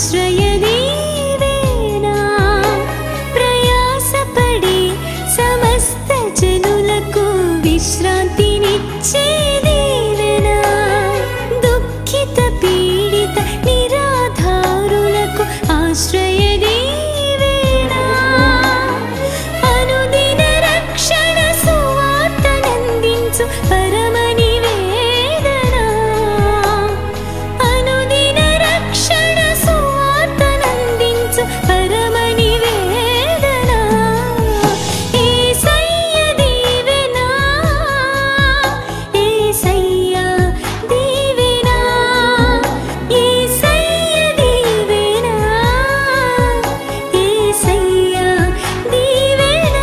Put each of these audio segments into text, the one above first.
ఆశ్రయదీవేనా ప్రయాసపడి సమస్త జనులకు విశ్రాంతినిచ్చే దీవెనా దుఃఖిత పీడిత నిరాధారులకు ఆశ్రయదీవేనా అనుదిన రక్షణ సువార్తనందించు పరమ నివేదనా అనుదిన రక్షణ సువార్తనందించు పరమ నివేదనా యేసయ్య దీవెనా యేసయ్య దీవెనా యేసయ్య దీవెనా యేసయ్య దీవెనా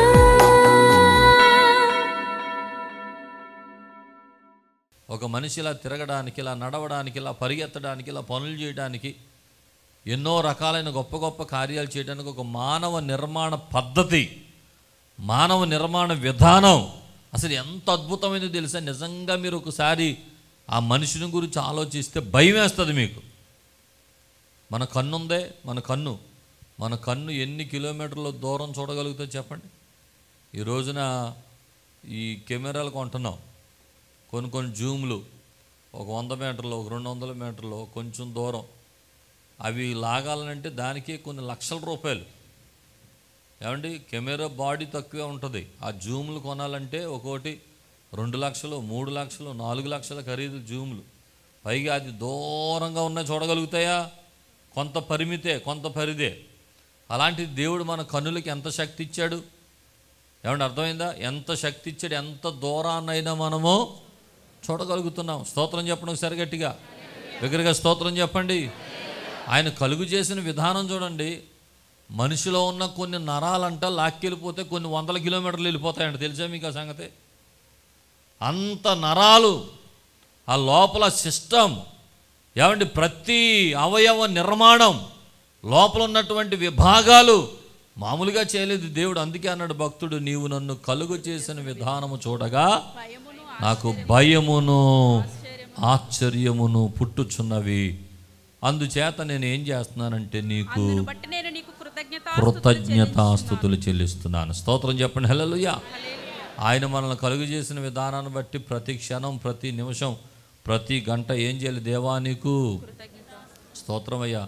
ఒక మనిషి ఇలా తిరగడానికి ఇలా నడవడానికి ఇలా పరిగెత్తడానికి ఇలా పనులు చేయడానికి ఎన్నో రకాలైన గొప్ప గొప్ప కార్యాలు చేయడానికి ఒక మానవ నిర్మాణ పద్ధతి మానవ నిర్మాణ విధానం అసలు ఎంత అద్భుతమైనదో తెలుసా నిజంగా మీరు ఒకసారి ఆ మనిషిని గురించి ఆలోచిస్తే భయం వేస్తుంది మీకు మన కన్ను ఉందే మన కన్ను మన కన్ను ఎన్ని కిలోమీటర్ల దూరం చూడగలుగుతుందో చెప్పండి ఈ రోజున ఈ కెమెరాలు కొంటున్నాం కొన్ని కొన్ని జూమ్లు ఒక వంద మీటర్లు ఒక రెండు వందల మీటర్లు కొంచెం దూరం అవి లాగాలంటే దానికి కొన్ని లక్షల రూపాయలు ఏమండి కెమెరా బాడీ తక్కువే ఉంటుంది ఆ జూమ్లు కొనాలంటే ఒక్కోటి రెండు లక్షలు మూడు లక్షలు నాలుగు లక్షల ఖరీదు జూమ్లు పైగా అది దూరంగా ఉన్న చూడగలుగుతాయా కొంత పరిమితే కొంత పరిదే అలాంటి దేవుడు మన కన్నులకి ఎంత శక్తి ఇచ్చాడు ఏమంటే అర్థమైందా ఎంత శక్తి ఇచ్చాడు ఎంత దూరాన్నైనా మనము చూడగలుగుతున్నాం స్తోత్రం చెప్పడం ఒకసారి గట్టిగా దగ్గరగా స్తోత్రం చెప్పండి ఆయన కలుగు చేసిన విధానం చూడండి మనిషిలో ఉన్న కొన్ని నరాలంట లాక్కెళ్ళిపోతే కొన్ని వందల కిలోమీటర్లు వెళ్ళిపోతాయంట తెలుసా మీకు ఆ సంగతి అంత నరాలు ఆ లోపల సిస్టమ్ ఏమండి ప్రతి అవయవ నిర్మాణం లోపల ఉన్నటువంటి విభాగాలు మామూలుగా చేయలేదు దేవుడు అందుకే అన్నాడు భక్తుడు నీవు నన్ను కలుగు చేసిన విధానము చూడగా నాకు భయమును ఆశ్చర్యమును పుట్టుచున్నవి అందుచేత నేను ఏం చేస్తున్నానంటే నీకు అందును బట్టి నేను నీకు కృతజ్ఞత కృతజ్ఞతాస్థుతులు చెల్లిస్తున్నాను స్తోత్రం చెప్పండి హల్లెలూయా ఆయన మనల్ని కలుగు చేసిన విధానాన్ని బట్టి ప్రతి క్షణం ప్రతి నిమిషం ప్రతి గంట ఏం చేయాలి దేవా నీకు స్తోత్రమయ్యా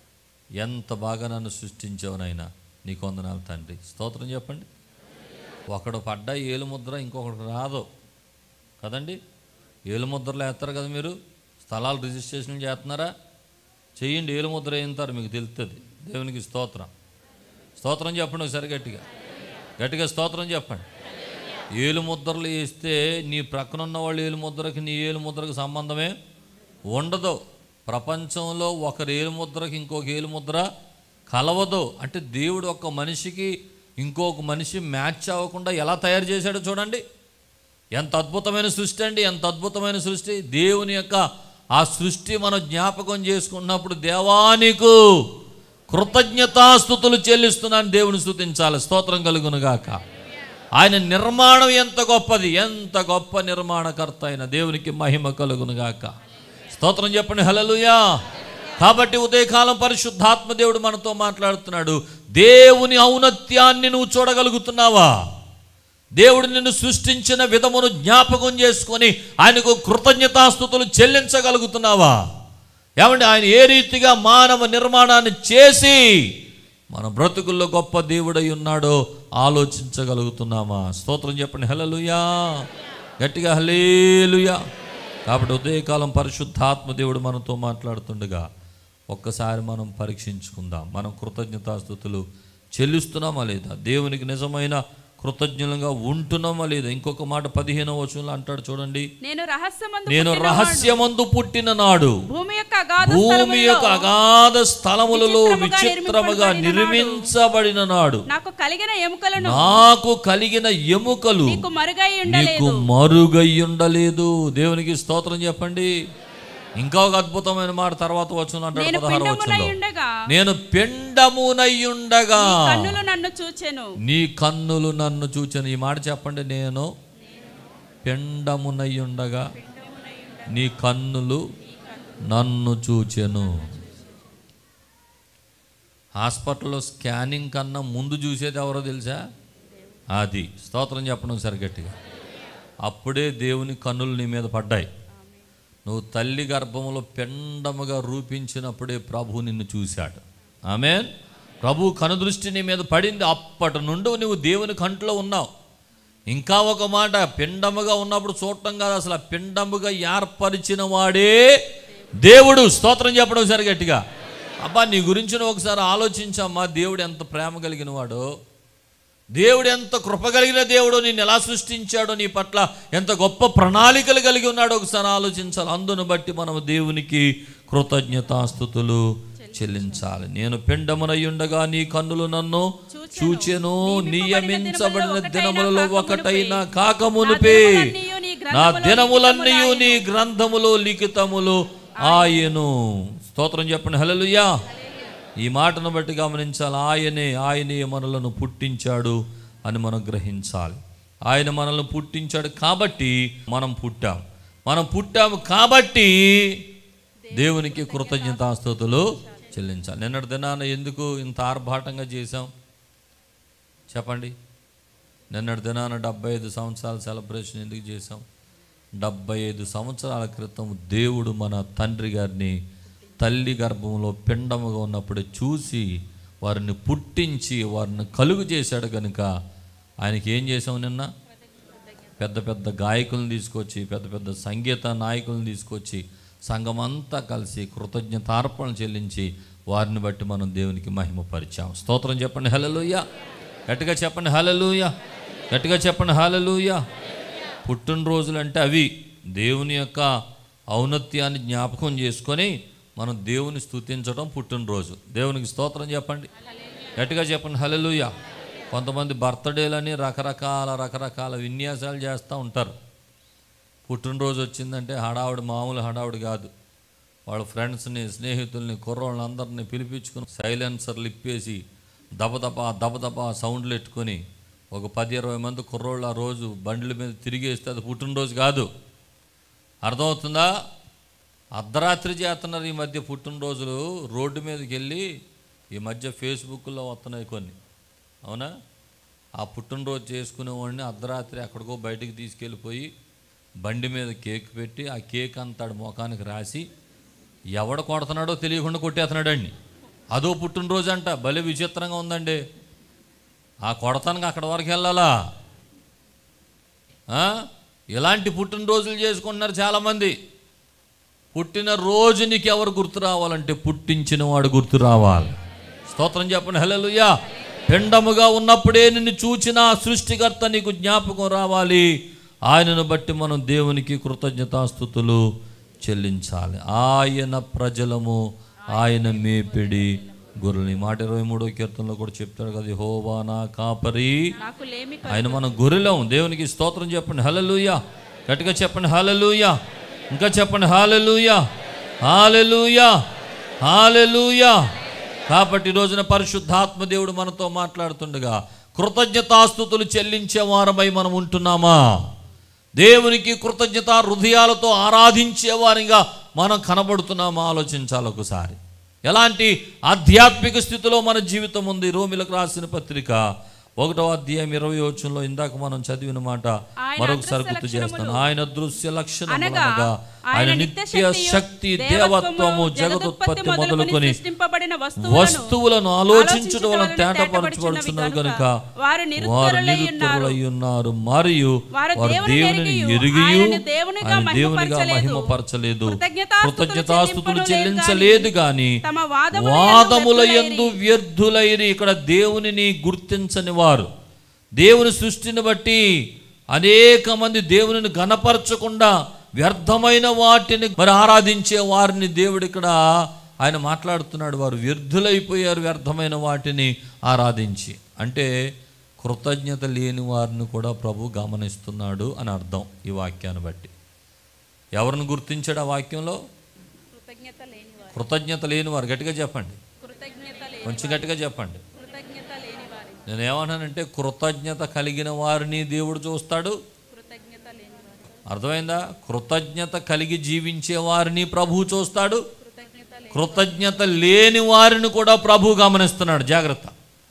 ఎంత బాగా నన్ను సృష్టించావునైనా నీకు వందనాలు తండ్రి స్తోత్రం చెప్పండి ఒకడు పడ్డ ఏలు ముద్ర ఇంకొకటి రాదు కదండి ఏలు ముద్రలు వేస్తారు కదా మీరు స్థలాలు రిజిస్ట్రేషన్ చేస్తున్నారా చెయ్యండి ఏలు ముద్ర వేయింతారు మీకు తెలుస్తుంది దేవునికి స్తోత్రం స్తోత్రం చెప్పండి ఒకసారి గట్టిగా గట్టిగా స్తోత్రం చెప్పండి ఏలు ముద్రలు వేస్తే నీ ప్రక్కన ఉన్న వాళ్ళ ఏలు ముద్రకి నీ ఏలు ముద్రకు సంబంధమే ఉండదు ప్రపంచంలో ఒకరి ఏలు ముద్రకి ఇంకొక ఏలు ముద్ర కలవదు అంటే దేవుడు ఒక మనిషికి ఇంకొక మనిషి మ్యాచ్ అవ్వకుండా ఎలా తయారు చేశాడో చూడండి ఎంత అద్భుతమైన సృష్టి అండి ఎంత అద్భుతమైన సృష్టి దేవుని యొక్క ఆ సృష్టి మనం జ్ఞాపకం చేసుకున్నప్పుడు దేవానికు కృతజ్ఞతాస్థుతులు చెల్లిస్తున్నాను దేవుని స్తుతించాలి స్తోత్రం కలుగునుగాక ఆయన నిర్మాణం ఎంత గొప్పది ఎంత గొప్ప నిర్మాణకర్త అయిన దేవునికి మహిమ కలుగునుగాక స్తోత్రం చెప్పండి హలలుయా కాబట్టి ఉదయకాలం పరిశుద్ధాత్మ దేవుడు మనతో మాట్లాడుతున్నాడు దేవుని ఔన్నత్యాన్ని నువ్వు చూడగలుగుతున్నావా దేవుడు నిన్ను సృష్టించిన విధమును జ్ఞాపకం చేసుకొని ఆయనకు కృతజ్ఞతాస్థుతులు చెల్లించగలుగుతున్నావా ఏమంటే ఆయన ఏ రీతిగా మానవ నిర్మాణాన్ని చేసి మన బ్రతుకుల్లో గొప్ప దేవుడై ఉన్నాడో ఆలోచించగలుగుతున్నామా స్తోత్రం చెప్పండి హలలుయా గట్టిగా హలేలుయా కాబట్టి ఉదయకాలం పరిశుద్ధాత్మ దేవుడు మనతో మాట్లాడుతుండగా ఒక్కసారి మనం పరీక్షించుకుందాం మనం కృతజ్ఞతాస్థుతులు చెల్లిస్తున్నామా లేదా దేవునికి నిజమైన కృతజ్ఞులంగా ఉంటున్నామా లేదా ఇంకొక మాట పదిహేనవ వచనంలో అంటాడు చూడండి నేను రహస్యమందు నేను పుట్టినవాడు. రహస్యమందు పుట్టిన నాడు భూమి యొక్క అగాధ భూమి స్థలములలో యొక్క అగాధ స్థలములలో విచిత్రముగా విచిత్రముగా నిర్మింపబడిన నిర్మించబడిన నాడు నాకు కలిగిన ఎముకలను నాకు కలిగిన ఎముకలు నీకు మరుగై నీకు ఉండలేదు మరుగై ఉండలేదు దేవునికి స్తోత్రం చెప్పండి ఇంకా ఒక అద్భుతమైన మాట తర్వాత వచ్చును అంటాడు నేను పదహారు పిండమునై వచ్చులో ఉండగా నేను పిండమునై ఉండగా కన్నులు నన్ను చూచెను నీ కన్నులు నన్ను చూచను ఈ మాట చెప్పండి నేను పిండమునై ఉండగా నీ కన్నులు నన్ను చూచెను హాస్పిటల్లో స్కానింగ్ కన్నా ముందు చూసేది ఎవరో తెలుసా అది స్తోత్రం చెప్పడం సరి గట్టిగా అప్పుడే దేవుని కన్నులు నీ మీద పడ్డాయి నువ్వు తల్లి గర్భంలో పెండముగా రూపించినప్పుడే ప్రభు నిన్ను చూశాడు ఆమె ప్రభు కనుదృష్టి నీ మీద పడింది అప్పటి నుండి నువ్వు దేవుని కంట్లో ఉన్నావు ఇంకా ఒక మాట పిండముగా ఉన్నప్పుడు చూడటం కాదు అసలు ఆ పిండముగా ఏర్పరిచిన వాడే దేవుడు స్తోత్రం చెప్పడం సరి గట్టిగా అబ్బా నీ గురించి నువ్వు ఒకసారి ఆలోచించమ్మా దేవుడు ఎంత ప్రేమ కలిగిన వాడో దేవుడు ఎంత కృప కలిగిన దేవుడు నిన్ను ఎలా సృష్టించాడో నీ పట్ల ఎంత గొప్ప ప్రణాళికలు కలిగి ఉన్నాడో ఒకసారి ఆలోచించాలి అందును బట్టి మనం దేవునికి కృతజ్ఞతాస్థుతులు చెల్లించాలి నేను పిండమునయ్యుండగా నీ కన్నులు నన్ను చూచెను నియమించబడిన దినములలో ఒకటైన కాకమునిపే నా దినములన్నీ నీ గ్రంథములో లిఖితములు ఆయను స్తోత్రం చెప్పండి హల్లెలూయా ఈ మాటను బట్టి గమనించాలి ఆయనే ఆయనే మనలను పుట్టించాడు అని మనం గ్రహించాలి ఆయన మనల్ని పుట్టించాడు కాబట్టి మనం పుట్టాం మనం పుట్టాము కాబట్టి దేవునికి కృతజ్ఞతాస్తుతులు చెల్లించాలి నిన్నటి దినాన ఎందుకు ఇంత ఆర్భాటంగా చేశాం చెప్పండి నిన్నటి దినాన డెబ్బై ఐదు సంవత్సరాల సెలబ్రేషన్ ఎందుకు చేశాం డెబ్బై ఐదు సంవత్సరాల క్రితం దేవుడు మన తండ్రి గారిని తల్లి గర్భంలో పిండముగా ఉన్నప్పుడు చూసి వారిని పుట్టించి వారిని కలుగు చేశాడు కనుక ఆయనకి ఏం చేసాం నిన్న పెద్ద పెద్ద గాయకులను తీసుకొచ్చి పెద్ద పెద్ద సంగీత నాయకులను తీసుకొచ్చి సంఘమంతా కలిసి కృతజ్ఞతార్పణ చెల్లించి వారిని బట్టి మనం దేవునికి మహిమపరిచాం స్తోత్రం చెప్పండి హలలుయ గట్టిగా చెప్పండి హలలుయ గట్టిగా చెప్పండి హలలుయ పుట్టినరోజులు అంటే అవి దేవుని యొక్క ఔన్నత్యాన్ని జ్ఞాపకం చేసుకొని మనం దేవుని స్తుతించడం పుట్టినరోజు దేవునికి స్తోత్రం చెప్పండి గట్టిగా చెప్పండి హలలుయ కొంతమంది బర్త్డేలని రకరకాల రకరకాల విన్యాసాలు చేస్తూ ఉంటారు పుట్టినరోజు వచ్చిందంటే హడావుడి మామూలు హడావుడి కాదు వాళ్ళ ఫ్రెండ్స్ని స్నేహితుల్ని కుర్రోళ్ళని అందరినీ పిలిపించుకుని సైలెన్సర్లు ఇప్పేసి దబదబ దబదబ సౌండ్లు ఎట్టుకొని ఒక పది ఇరవై మంది కుర్రోళ్ళు ఆ రోజు బండ్ల మీద తిరిగేస్తే అది పుట్టినరోజు కాదు అర్థమవుతుందా అర్ధరాత్రి చేస్తున్నారు ఈ మధ్య పుట్టినరోజులు రోడ్డు మీదకి వెళ్ళి ఈ మధ్య ఫేస్బుక్లో వస్తున్నాయి కొన్ని అవునా ఆ పుట్టినరోజు చేసుకునేవాడిని అర్ధరాత్రి ఎక్కడికో బయటికి తీసుకెళ్ళిపోయి బండి మీద కేక్ పెట్టి ఆ కేక్ అంతాడు ముఖానికి రాసి ఎవడ కొడుతున్నాడో తెలియకుండా కొట్టేస్తున్నాడండి అదో పుట్టినరోజు అంట భలే విచిత్రంగా ఉందండి ఆ కొడతానికి అక్కడ వరకు వెళ్ళాలా ఆ? ఇలాంటి పుట్టినరోజులు చేసుకుంటున్నారు చాలామంది పుట్టిన రోజు నీకు ఎవరు గుర్తు రావాలంటే పుట్టించిన వాడు గుర్తు రావాలి స్తోత్రం చెప్పండి హల్లెలూయా పిండముగా ఉన్నప్పుడే నిన్ను చూచిన ఆ సృష్టికర్త నీకు జ్ఞాపకం రావాలి ఆయనను బట్టి మనం దేవునికి కృతజ్ఞతాస్థుతులు చెల్లించాలి ఆయన ప్రజలము ఆయన మేపిడి గొర్రెలు ఈ మాట ఇరవై మూడో కీర్తనలో కూడా చెప్తాడు కదా హోవా నా కాపరి నాకు లేమి ఆయన మనం గొర్రెలం దేవునికి స్తోత్రం చెప్పండి హలలుయ గట్టిగా చెప్పండి హలలుయ ఇంకా చెప్పండి హాలెలూయ హాలెలూయ హాలెలూయ కాబట్టి ఈ రోజున పరిశుద్ధాత్మ దేవుడు మనతో మాట్లాడుతుండగా కృతజ్ఞతాస్థుతులు చెల్లించే వారమై మనం ఉంటున్నామా దేవునికి కృతజ్ఞత హృదయాలతో ఆరాధించే వారిగా మనం కనబడుతున్నామా ఆలోచించాలి ఒకసారి ఎలాంటి ఆధ్యాత్మిక స్థితిలో మన జీవితం ఉంది రోమిలకు రాసిన పత్రిక ఒకటో అధ్యాయం ఇరవై వచ్చంలో ఇందాక మనం చదివిన మాట ఆయన మరొకసారి అదృశ్య గుర్తు చేస్తాను లక్షణములు. ఆయన దృశ్య లక్షణములు అనగా అనగా ఆయన ఆయన నిత్య నిత్య శక్తి దేవత్వము జగదుత్పత్తి మొదలుకొని సృష్టింపబడిన వస్తువులను ఆలోచించుట వలన తేటపరచబడుచున్నారు కనుక వారు వారు నిరుత్తరులై ఉన్నారు నిరుత్తరులై ఉన్నారు మరియు వారు వారు దేవుని దేవుని ఎరిగియు, ఎరిగియు ఆయనను దేవునిగా ఆయన దేవునిగా మహిమపరచలేదు. మహిమపరచలేదు కృతజ్ఞతాస్తుతులు కృతజ్ఞతాస్తుతులు చెల్లింపను చెల్లించలేదు గాని తమ వాదముల వాదముల యందు యందు వ్యర్థులైరి ఇక్కడ దేవునిని గుర్తించని వారు దేవుని సృష్టిని బట్టి అనేక మంది దేవునిని గణపరచకుండా వ్యర్థమైన వాటిని మరి ఆరాధించే వారిని దేవుడు ఇక్కడ ఆయన మాట్లాడుతున్నాడు వారు వ్యర్థులైపోయారు వ్యర్థమైన వాటిని ఆరాధించి అంటే కృతజ్ఞత లేని వారిని కూడా ప్రభు గమనిస్తున్నాడు అని అర్థం ఈ వాక్యాన్ని బట్టి ఎవరిని గుర్తించాడు ఆ వాక్యంలో కృతజ్ఞత లేనివారు కృతజ్ఞత లేని వారు గట్టిగా చెప్పండి కృతజ్ఞత లేని కొంచెం గట్టిగా చెప్పండి కృతజ్ఞత లేని వారి నేను ఏమన్నానంటే కృతజ్ఞత కలిగిన వారిని దేవుడు చూస్తాడు కృతజ్ఞత లేని వారి అర్థమైందా కృతజ్ఞత కలిగి జీవించే వారిని ప్రభువు చూస్తాడు కృతజ్ఞత లేని కృతజ్ఞత లేని వారిని కూడా ప్రభు గమనిస్తున్నాడు జాగ్రత్త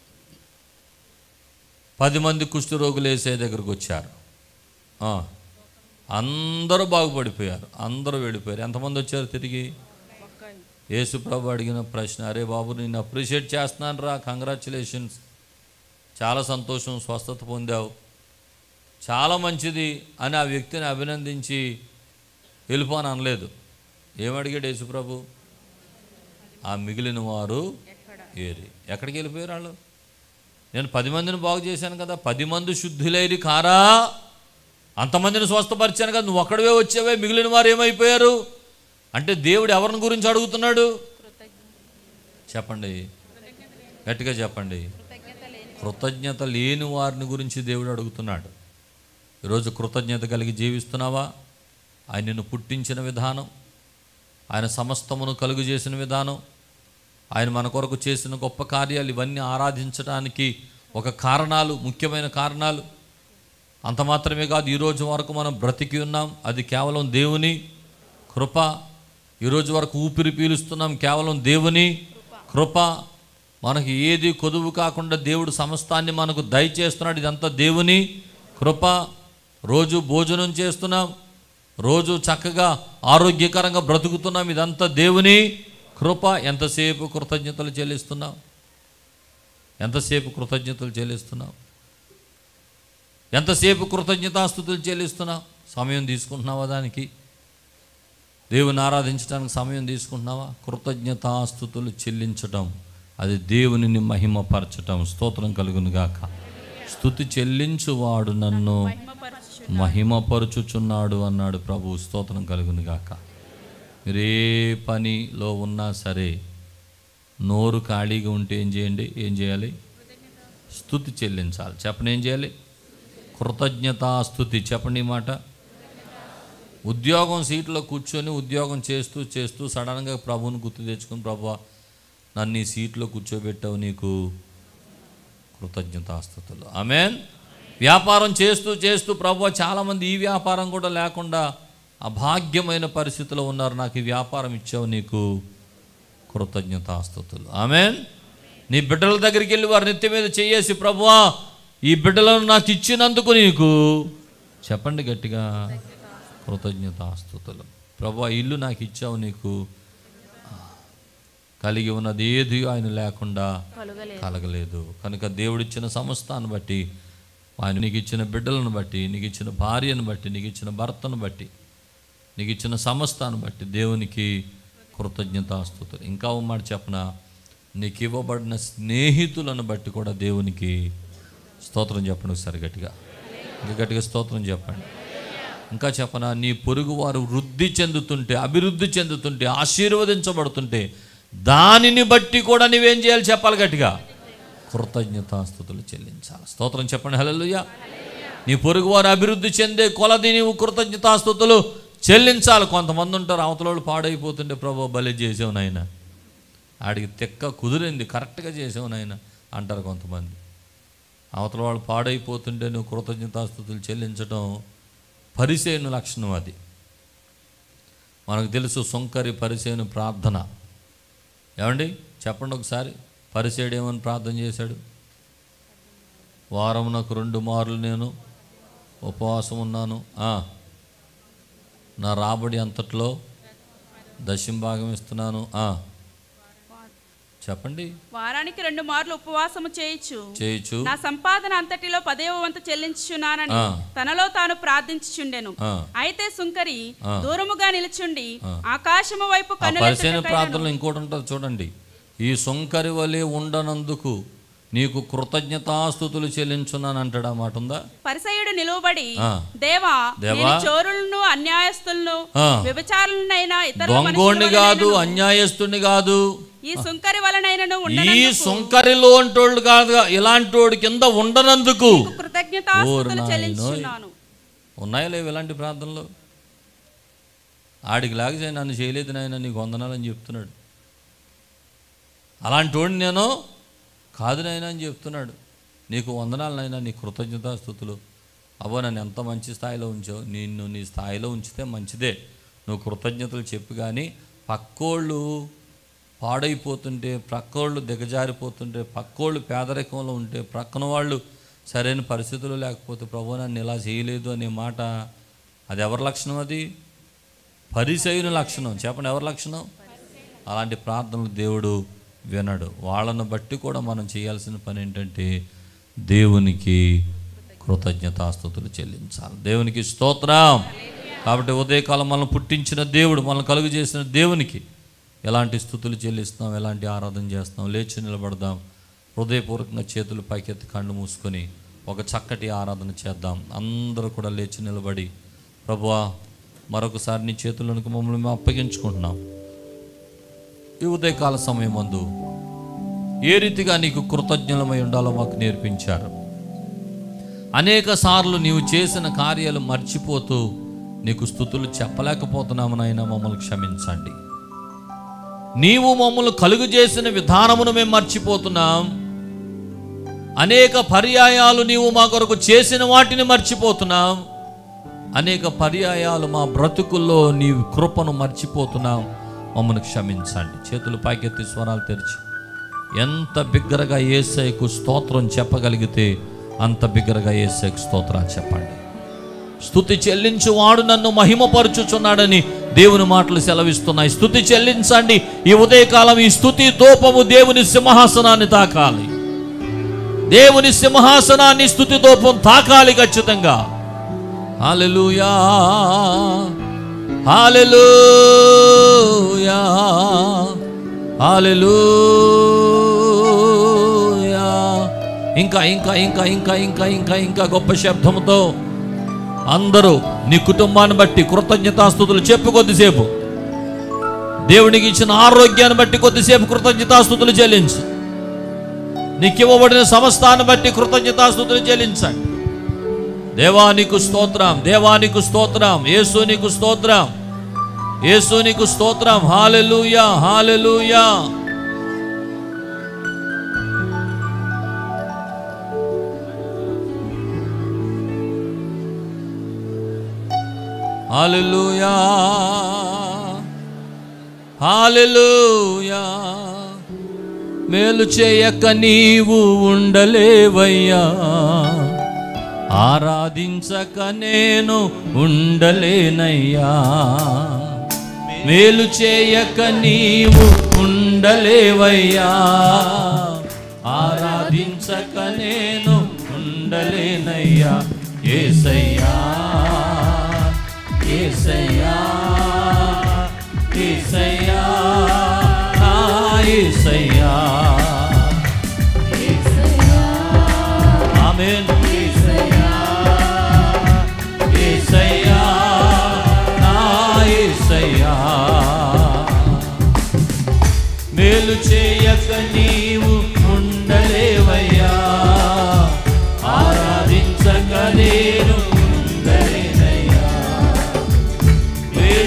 పది మంది కుష్ఠరోగులు వేసే దగ్గరకు వచ్చారు ఆ, అందరూ బాగుపడిపోయారు అందరూ వెళ్ళిపోయారు ఎంతమంది వచ్చారు తిరిగి ఒక్క యేసు ప్రభు అడిగిన ప్రశ్న అరే బాబు నేను అప్రిషియేట్ చేస్తున్నాను రా కంగ్రాచులేషన్స్ చాలా సంతోషం స్వస్థత పొందావు చాలా మంచిది అని ఆ వ్యక్తిని అభినందించి వెళ్ళిపోని అనలేదు ఏమడిగాడు యేసు ప్రభు ఆ మిగిలిన వారు ఏరి ఎక్కడికి వెళ్ళిపోయారు వాళ్ళు నేను పది మందిని బాగు చేశాను కదా పది మంది శుద్ధులైరి కారా అంతమందిని స్వస్థపరిచాను కదా నువ్వు ఒక్కడవే వచ్చావే మిగిలిన వారు ఏమైపోయారు అంటే దేవుడు ఎవరిని గురించి అడుగుతున్నాడు చెప్పండి గట్టిగా చెప్పండి కృతజ్ఞత లేని కృతజ్ఞత లేని వారిని గురించి దేవుడు అడుగుతున్నాడు ఈరోజు కృతజ్ఞత కలిగి జీవిస్తున్నావా ఆయన నిన్ను పుట్టించిన విధానం ఆయన సమస్తమును కలుగు చేసిన విధానం ఆయన మన కొరకు చేసిన గొప్ప కార్యాలు ఇవన్నీ ఆరాధించడానికి ఒక కారణాలు ముఖ్యమైన కారణాలు అంత మాత్రమే కాదు ఈరోజు వరకు మనం బ్రతికి ఉన్నాం అది కేవలం దేవుని కృప ఈరోజు వరకు ఊపిరి పీలుస్తున్నాం కేవలం దేవుని కృప మనకి ఏది కొదువు కాకుండా దేవుడు సమస్తాన్ని మనకు దయచేస్తున్నాడు ఇదంతా దేవుని కృప రోజు భోజనం చేస్తున్నాం రోజు చక్కగా ఆరోగ్యకరంగా బ్రతుకుతున్నాం ఇదంతా దేవుని కృప ఎంతసేపు కృతజ్ఞతలు చెల్లిస్తున్నాం ఎంతసేపు కృతజ్ఞతలు చెల్లిస్తున్నాం ఎంతసేపు కృతజ్ఞతాస్థుతులు చెల్లిస్తున్నావు సమయం తీసుకుంటున్నావా దానికి దేవుని ఆరాధించడానికి సమయం తీసుకుంటున్నావా కృతజ్ఞతాస్థుతులు చెల్లించటం అది దేవునిని మహిమపరచటం స్తోత్రం కలుగును గాక స్థుతి చెల్లించువాడు నన్ను మహిమపరచు మహిమపరుచుచున్నాడు అన్నాడు ప్రభు స్తోత్రం కలుగును గాక మీరు ఏ పనిలో ఉన్నా సరే నోరు ఖాళీగా ఉంటే ఏం చేయండి ఏం చేయాలి స్థుతి చెల్లించాలి చెప్పండి ఏం చేయాలి కృతజ్ఞతా స్థుతి చెప్పండి ఈ మాట ఉద్యోగం సీట్లో కూర్చొని ఉద్యోగం చేస్తూ చేస్తూ సడన్గా ప్రభువుని గుర్తు తెచ్చుకుని ప్రభు నన్ను ఈ సీట్లో కూర్చోబెట్టావు నీకు కృతజ్ఞతాస్థుతులు ఆమెన్ వ్యాపారం చేస్తూ చేస్తూ ప్రభు చాలామంది ఈ వ్యాపారం కూడా లేకుండా అభాగ్యమైన పరిస్థితిలో ఉన్నారు నాకు ఈ వ్యాపారం ఇచ్చావు నీకు కృతజ్ఞతాస్థుతులు ఆమెన్ నీ బిడ్డల దగ్గరికి వెళ్ళి వారి నెత్తి మీద చేయేసి ప్రభువా ఈ బిడ్డలను నాకు ఇచ్చినందుకు నీకు చెప్పండి గట్టిగా కృతజ్ఞతాస్థుతులు ప్రభు ఇల్లు నాకు ఇచ్చావు నీకు కలిగి ఉన్నది ఏది ఆయన లేకుండా కలుగలేదు కలగలేదు కనుక దేవుడిచ్చిన సమస్తాన్ని బట్టి ఆయన నీకు ఇచ్చిన బిడ్డలను బట్టి నీకు ఇచ్చిన భార్యను బట్టి నీకు ఇచ్చిన భర్తను బట్టి నీకు ఇచ్చిన సమస్తాన్ని బట్టి దేవునికి కృతజ్ఞతాస్తుతులు ఇంకా ఓ మాట చెప్పన నీకు ఇవ్వబడిన స్నేహితులను బట్టి కూడా దేవునికి స్తోత్రం చెప్పండి ఒకసారి గట్టిగా ఇంకా గట్టిగా స్తోత్రం చెప్పండి ఇంకా చెప్పనా నీ పొరుగు వారు వృద్ధి చెందుతుంటే అభివృద్ధి చెందుతుంటే ఆశీర్వదించబడుతుంటే దానిని బట్టి కూడా నువ్వేం చేయాలి చెప్పాలి గట్టిగా కృతజ్ఞతాస్థుతులు చెల్లించాలి స్తోత్రం చెప్పండి హల్లెలూయా నీ పొరుగు వారు అభివృద్ధి చెందే కొలది నీవు కృతజ్ఞతాస్థుతులు చెల్లించాలి కొంతమంది ఉంటారు అవతల వాళ్ళు పాడైపోతుంటే ప్రభు బలి చేసావు నాయన ఆడికి తెక్క కుదిరింది కరెక్ట్గా చేసావు నాయన అంటారు కొంతమంది అవతల వాళ్ళు పాడైపోతుంటే నువ్వు కృతజ్ఞతాస్థుతులు చెల్లించడం పరిసేను లక్షణం అది మనకు తెలుసు సొంకరి పరిసేను ప్రార్థన ఏమండి చెప్పండి ఒకసారి పరిసేడు ఏమని ప్రార్థన చేశాడు వారం నాకు రెండు మార్లు నేను ఉపవాసం ఉన్నాను ఆ, నా రాబడి అంతట్లో దశంభాగం ఇస్తున్నాను ఆ, చెప్పండి వారానికి రెండు మార్లు ఉపవాసము చేయొచ్చు చేయొచ్చు నా సంపాదన అంతటిలో పదేవ వంతు చెల్లించుచున్నానని ఆ. తనలో తాను ప్రార్థించుచుండెను ఆ. అయితే సుంకరి ఆ. దూరముగా నిలుచుండి ఆ. ఆకాశము వైపు ఆ పరిచయం కన్నులెత్తుటకైనను ప్రార్థనలో ఇంకోటి ఉంటుంది చూడండి ఈ సొంకరి వలె ఉండనందుకు నీకు కృతజ్ఞతాస్థుతులు చెల్లించున్నాను అంటాడు ఆ మాట ఉందా పరిసయుడు నిలువబడి ఆ. దేవా దేవా, నేను చోరులను అన్యాయస్తులను ఆ. వ్యభిచారులనైనా ఇతర దొంగోణ్ణి కాదు అన్యాయస్తుని కాదు ఈ సుంకరి వలనైనను ఈ ఉండనందుకు సొంకరిలో అంటోళ్ళు కాదు ఇలాంటి వాడి కింద ఉండనందుకు ఓరి కృతజ్ఞతాస్తుతులు నాయనోయ్. చెల్లించున్నాను ఉన్నాయా లేవు ఇలాంటి ప్రార్థనలు ఆడికి లాగా నన్ను చేయలేదు నాయన నీకు వందనాలని చెప్తున్నాడు అలాంటి వాడిని నేను కాదు నాయన అని చెప్తున్నాడు నీకు వందనాలు నాయన నీ కృతజ్ఞతాస్థుతులు అవ్వ నన్ను ఎంత మంచి స్థాయిలో ఉంచావు నిన్ను నీ స్థాయిలో ఉంచితే మంచిదే నువ్వు కృతజ్ఞతలు చెప్పు కానీ పక్కోళ్ళు పాడైపోతుంటే ప్రక్కోళ్ళు దిగజారిపోతుంటే పక్కోళ్ళు పేదరికంలో ఉంటే ప్రక్కన వాళ్ళు సరైన పరిస్థితులు లేకపోతే ప్రభు నన్ను ఇలా చేయలేదు అనే మాట అది ఎవరి లక్షణం అది పరిసయుని లక్షణం చెప్పండి ఎవరి లక్షణం అలాంటి ప్రార్థనలు దేవుడు వినడు వాళ్ళను బట్టి కూడా మనం చేయాల్సిన పని ఏంటంటే దేవునికి కృతజ్ఞతాస్థుతులు చెల్లించాలి దేవునికి స్తోత్రం కాబట్టి ఉదయకాలం మనల్ని పుట్టించిన దేవుడు మనల్ని కలుగు చేసిన దేవునికి ఎలాంటి స్థుతులు చెల్లిస్తాం ఎలాంటి ఆరాధన చేస్తాం లేచి నిలబడదాం హృదయపూర్వకంగా చేతులు పైకెత్తి కళ్ళు మూసుకొని ఒక చక్కటి ఆరాధన చేద్దాం అందరూ కూడా లేచి నిలబడి ప్రభువా మరొకసారి నీ చేతులకు మమ్మల్ని మేము అప్పగించుకుంటున్నాం ఈ ఉదయకాల సమయం మందు ఏ రీతిగా నీకు కృతజ్ఞలమై ఉండాలో మాకు నేర్పించారు అనేక సార్లు నీవు చేసిన కార్యాలు మర్చిపోతూ నీకు స్థుతులు చెప్పలేకపోతున్నాము నాయన మమ్మల్ని క్షమించండి నీవు మమ్మల్ని కలుగు చేసిన విధానమును మేము మర్చిపోతున్నాం అనేక పర్యాయాలు నీవు మా కొరకు చేసిన వాటిని మర్చిపోతున్నాం అనేక పర్యాయాలు మా బ్రతుకుల్లో నీ కృపను మర్చిపోతున్నాం మమ్మల్ని క్షమించండి చేతులు పైకెత్తి స్వరాలు తెరిచి ఎంత బిగ్గరగా ఏసైకు స్తోత్రం చెప్పగలిగితే అంత బిగ్గరగా ఏసైకు స్తోత్రాలు చెప్పండి స్థుతి చెల్లించువాడు నన్ను మహిమపరుచుచున్నాడని దేవుని మాటలు సెలవిస్తున్నాయి స్థుతి చెల్లించండి ఈ ఉదయకాలం ఈ స్థుతి దూపము దేవుని సింహాసనాన్ని తాకాలి దేవుని సింహాసనాన్ని స్థుతి దూపం తాకాలి ఖచ్చితంగా హల్లెలూయా హల్లెలూయా హల్లెలూయా ఇంకా ఇంకా ఇంకా ఇంకా ఇంకా ఇంకా ఇంకా గొప్ప శబ్దముతో అందరూ నీ కుటుంబాన్ని బట్టి కృతజ్ఞతాస్థుతులు చెప్పు కొద్దిసేపు దేవునికి ఇచ్చిన ఆరోగ్యాన్ని బట్టి కొద్దిసేపు కృతజ్ఞతాస్థుతులు చెల్లించు నీకు ఇవ్వబడిన సమస్తాన్ని బట్టి కృతజ్ఞతాస్థుతులు చెల్లించండి దేవానికి స్తోత్రం దేవానికి స్తోత్రం యేసునికి స్తోత్రం యేసునికి స్తోత్రం హాలెలూయా హాలెలూయా హాలెలూయా హాలెలూయా మేలు చేయక నీవు ఉండలేవయ్యా ఆరాధించక నేను ఉండలేనయ్యా మేలు చేయక నీవు ఉండలేవయ్యా ఆరాధించక నేను ఉండలేనయ్యా ఏసయ్యా ఏసయ్యా ఏసయ్యా నా ఏసయ్యా ఆమేన్ ఏసయ్యా ఏసయ్యా నా ఏసయ్యా మేలు చేయక నీవు ఉండలేవయ్యా ఆరాధించక నేను ఉండలేనయ్యా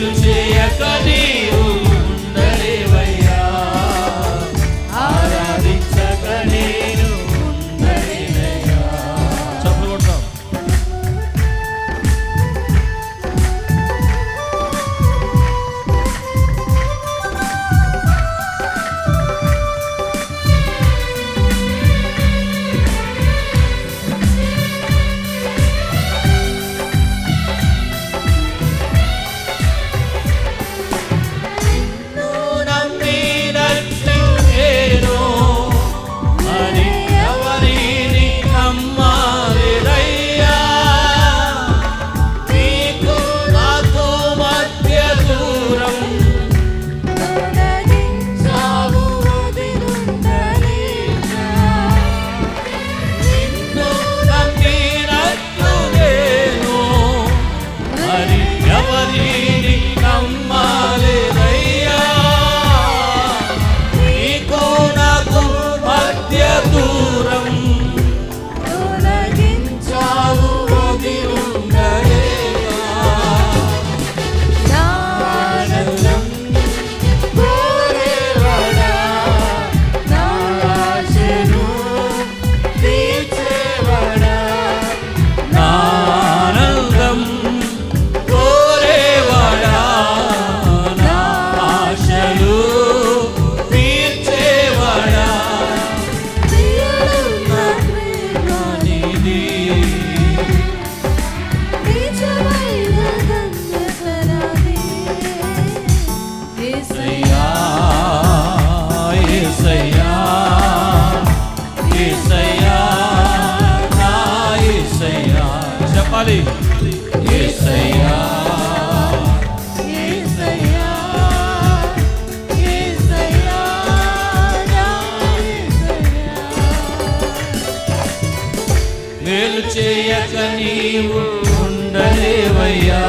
చేయక నీవు ఉండలేవయ్యా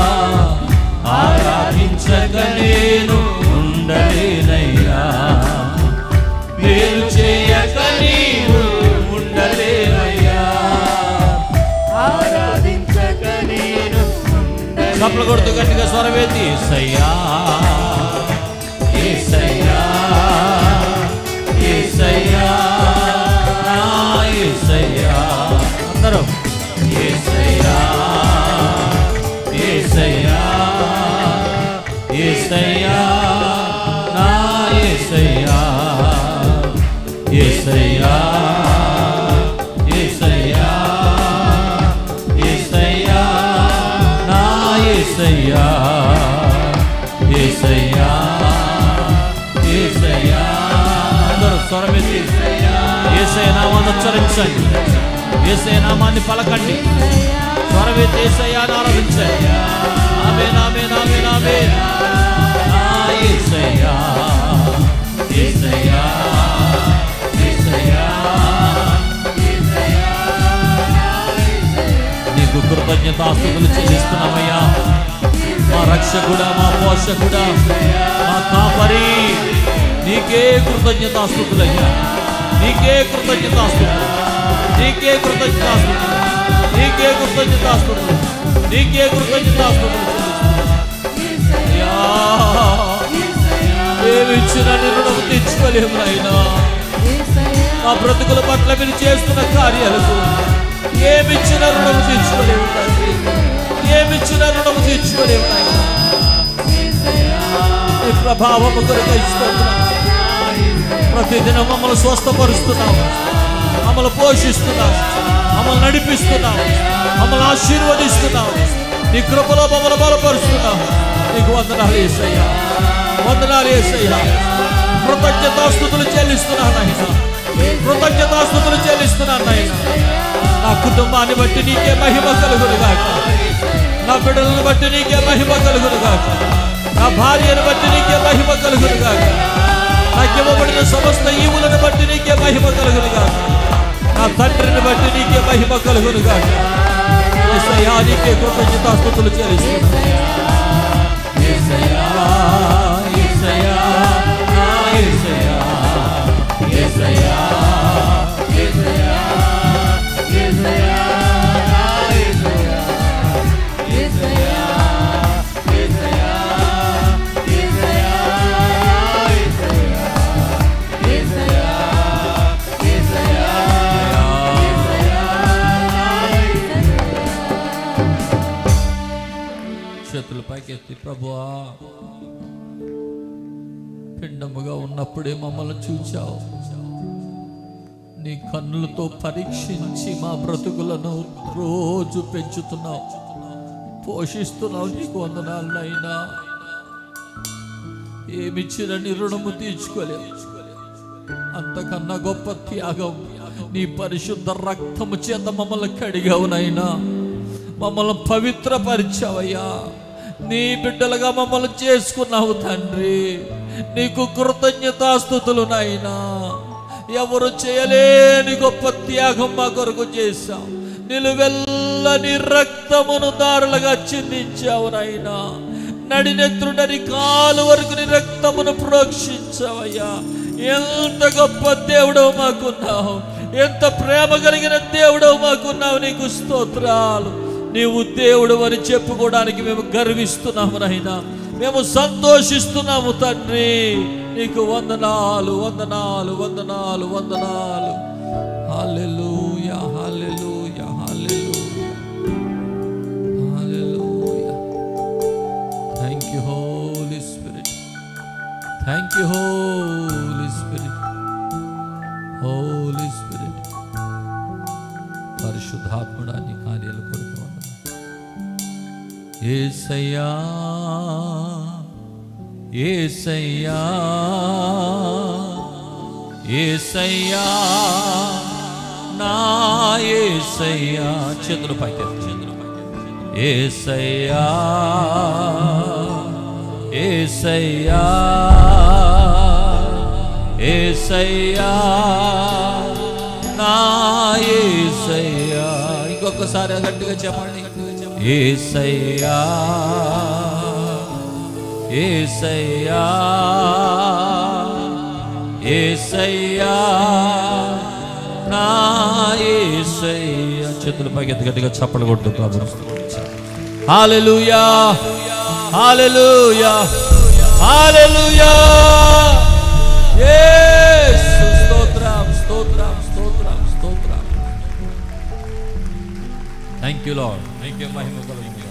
ఆరాధించక నేను ఉండలేనయ్యా మేలు చేయక నీవు ఉండలేవయ్యా ఆరాధించక నేను చప్పలు కొడుతూ గట్టిగా స్వరవేతి ఏసయ్యా ఏసయ్యా ఏసయ్యా నా ఏసయ్యా అందరూ ఏసయ్యా ఏసయ్యా ఏసయ్యా నా ఏసయ్యా ఏసయ్యా ఏసయ్యా ఏసయ్యా నా ఏసయ్యా ఏసయ్యా ఏసయ్యా అందరూ స్వరమెత్తి ఏసయ్య నామాన్ని ఉచ్చరించండి ఏసయ్య నామాన్ని పలకండి స్వరమెత్తి ఏసయ్యాన్ని ఆరాధించండి ఆమె నామే నామే నామే నా ఏసయ్యా ఏసయ్యా ఏసయ్యా నీకు కృతజ్ఞతాస్తుతులు చెల్లిస్తున్నామయ్యా మా రక్షకుడా మా పోషకుడా మా కాపరి నీకే కృతజ్ఞతాస్తుతులయ్యా నీకే కృతజ్ఞతాస్తుతులు నీకే కృతజ్ఞతాస్తుతులు నీకే కృతజ్ఞతాస్తుతులు నీకే కృతజ్ఞతాస్తుతులు అయ్యా ఏమిచ్చిన రుణము తెచ్చుకోలేము నాయనా మా బ్రతుకుల పట్ల మీరు చేస్తున్న కార్యాలకు ఏమిచ్చిన రుణము తీర్చుకోలేము తండ్రి ఏమిచ్చిన రుణము తీర్చుకోలేము నాయనా నీ ప్రభావము కొరకు ఇస్తున్నాం ప్రతిదినం మమ్మల్ని స్వస్థపరుస్తున్నావు మమ్మల్ని పోషిస్తున్నావు మమ్మల్ని నడిపిస్తున్నావు మమ్మల్ని ఆశీర్వదిస్తున్నావు నీ కృపలో మమ్మల్ని బలపరుస్తున్నావు నీకు వందనాలు వేసయ్యా వందనాలు వేసయ్యా కృతజ్ఞతాస్తుతులు చెల్లిస్తున్నాను ఆయన కృతజ్ఞతాస్తుతులు చెల్లిస్తున్నాను ఆయన నా కుటుంబాన్ని బట్టి నీకే మహిమ కలుగును గాక నా బిడ్డలను బట్టి నీకే మహిమ కలుగును గాక నా భార్యను బట్టి నీకే మహిమ కలుగును గాక నాకు ఇవ్వబడిన సమస్త ఈవులను బట్టి నీకే మహిమ కలుగును గాక నా తండ్రిని బట్టి నీకే మహిమ కలుగును గాక యేసయ్యా నీకే కృతజ్ఞతాస్తుతులు చెల్లిస్తున్నాను యేసయ్యా యేసయ్యా నా యేసయ్యా యేసయ్యా యేసయ్యా యేసయ్యా నా యేసయ్యా యేసయ్యా యేసయ్యా యేసయ్యా యేసయ్యా యేసయ్యా యేసయ్యా చేతులు పైకెత్తి ప్రభువా పిండముగా ఉన్నప్పుడే మమ్మల్ని చూచావు నీ కన్నులతో పరీక్షించి మా బ్రతుకులను రోజు పెంచుతున్నావు పోషిస్తున్నావు నీకు వందనాలనైనా ఏమిచ్చిన నీ రుణము తీర్చుకోలేవు అంతకన్నా గొప్ప త్యాగం నీ పరిశుద్ధ రక్తము చేత మమ్మల్ని కడిగావునైనా మమ్మల్ని పవిత్రపరిచావయ్యా నీ బిడ్డలుగా మమ్మల్ని చేసుకున్నావు తండ్రి నీకు కృతజ్ఞతాస్థుతులు నాయనా ఎవరు చేయలేని గొప్ప త్యాగం మా కొరకు చేశావు నిలువెల్ల నీ రక్తమును దారులుగా చిందించావు నాయనా నడినెత్రుడని కాలు వరకు నీ రక్తమును ప్రోక్షించావయ్యా ఎంత గొప్ప దేవుడవు మాకున్నావు ఎంత ప్రేమ కలిగిన దేవుడవు మాకున్నావు నీకు స్తోత్రాలు నీవు దేవుడు అని చెప్పుకోవడానికి మేము గర్విస్తున్నాము నాయనా మేము సంతోషిస్తున్నాము తండ్రి నీకు వందనాలు వందనాలు వందనాలు వందనాలు హల్లెలూయా హల్లెలూయా హల్లెలూయా హల్లెలూయా thank you Holy Spirit thank you Holy Spirit Holy Spirit పరిశుద్ధాత్ముడా నీ కార్యాల కొరకు వందనాలు. ఏసయ్యా ఏసయ్యా ఏసయ్యా నా ఏసయ్యా చేతులు పైకి చేతులు పైకి ఏసయ్యా ఏసయ్యా ఏసయ్యా నా ఏసయ్యా ఇంకొక ఒక్కసారి గట్టిగా చెప్పండి ఏసయ్యా ఏసయ్యా ఏసయ్యా నా ఏసయ్యా చేతుల పైకి ఎత్తి గట్టిగా చప్పలు కొట్టు ప్రభు హాలెలూయా హాలెలూయా హాలెలూయా యేసు స్తోత్రం స్తోత్రం స్తోత్రం స్తోత్రం thank you Lord thank you మహిమ కలుగుతుంది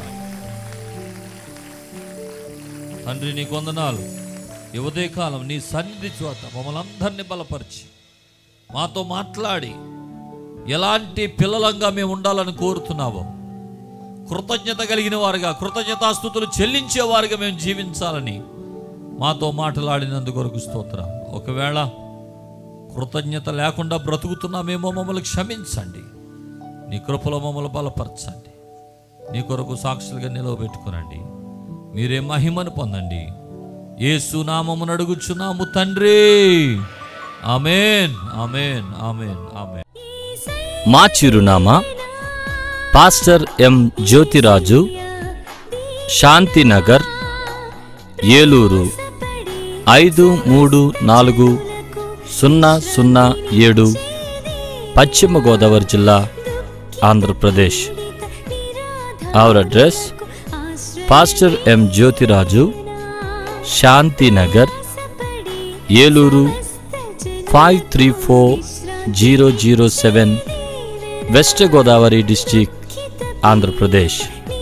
తండ్రి నీకు వందనాలు ఈ ఉదయకాలం నీ సన్నిధి చోట మమ్మల్ని అందరినీ బలపరిచి మాతో మాట్లాడి ఎలాంటి పిల్లలంగా మేము ఉండాలని కోరుతున్నావో కృతజ్ఞత కలిగిన వారుగా కృతజ్ఞతాస్థుతులు చెల్లించే వారుగా మేము జీవించాలని మాతో మాట్లాడినందుకు కొరకు స్తోత్రం ఒకవేళ కృతజ్ఞత లేకుండా బ్రతుకుతున్నామేమో మమ్మల్ని క్షమించండి నీ కృపలో మమ్మల్ని బలపరచండి నీ కొరకు సాక్షులుగా నిలవబెట్టుకునండి మీరే మహిమను పొందండి ఏ సునామమును అడుగుచున్నాము తండ్రి ఆమెన్ ఆమెన్ ఆమెన్ ఆమెన్ మా చిరునామా పాస్టర్ ఎం జ్యోతిరాజు శాంతినగర్ ఏలూరు ఐదు మూడు నాలుగు సున్నా సున్నా ఏడు పశ్చిమ గోదావరి జిల్లా Andhra Pradesh our address pastor M Jyothiraju Shanthinagar Eluru five three four zero zero seven west Godavari district Andhra Pradesh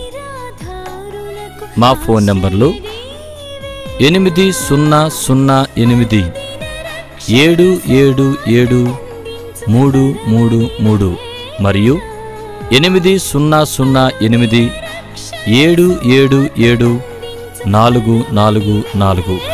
మా ఫోన్ నంబర్లు ఎనిమిది సున్నా సున్నా ఎనిమిది ఏడు ఏడు ఏడు మూడు మూడు మూడు మరియు ఎనిమిది సున్నా సున్నా ఎనిమిది ఏడు ఏడు ఏడు నాలుగు నాలుగు నాలుగు